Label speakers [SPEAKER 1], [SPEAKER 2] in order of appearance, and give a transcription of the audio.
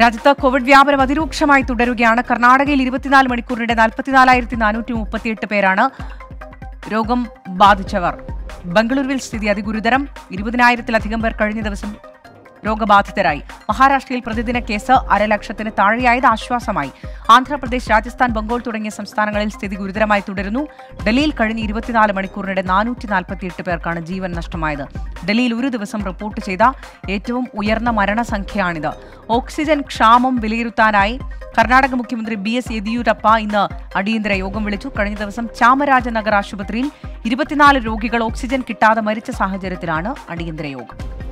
[SPEAKER 1] രാജ്യത്ത് കോവിഡ് വ്യാപനം അതിരൂക്ഷമായി തുടരുകയാണ് കർണാടകയിൽ ഇരുപത്തിനാല് മണിക്കൂറിനിടെ നാൽപ്പത്തിനാലായിരത്തി നാനൂറ്റി മുപ്പത്തിയെട്ട് പേരാണ് രോഗം ബാധിച്ചവർ ബംഗളൂരുവിൽ സ്ഥിതി അതിഗുരുതരം ഇരുപതിനായിരത്തിലധികം പേർ കഴിഞ്ഞ ദിവസം രോഗബാധിതരായി മഹാരാഷ്ട്രയിൽ പ്രതിദിന കേസ് അരലക്ഷത്തിന് താഴെയായത് ആശ്വാസമായി ആന്ധ്രാപ്രദേശ് രാജസ്ഥാൻ ബംഗാൾ തുടങ്ങിയ സംസ്ഥാനങ്ങളിൽ സ്ഥിതി ഗുരുതരമായി തുടരുന്നു ഡൽഹിയിൽ കഴിഞ്ഞ ഇരുപത്തിനാല് മണിക്കൂറിനിടെ നാനൂറ്റി നാൽപ്പത്തിയെട്ട് പേർക്കാണ് ജീവൻ നഷ്ടമായത് ഡൽഹിയിൽ ഒരു ദിവസം റിപ്പോർട്ട് ചെയ്ത ഏറ്റവും ഉയർന്ന മരണസംഖ്യയാണിത് ഓക്സിജൻ ക്ഷാമം വിലയിരുത്താനായി കർണാടക മുഖ്യമന്ത്രി ബി എസ് യെദിയൂരപ്പ ഇന്ന് അടിയന്തര യോഗം വിളിച്ചു കഴിഞ്ഞ ദിവസം ചാമരാജനഗർ ആശുപത്രിയിൽ ഇരുപത്തിനാല് രോഗികൾ ഓക്സിജൻ കിട്ടാതെ മരിച്ച സാഹചര്യത്തിലാണ് അടിയന്തര യോഗം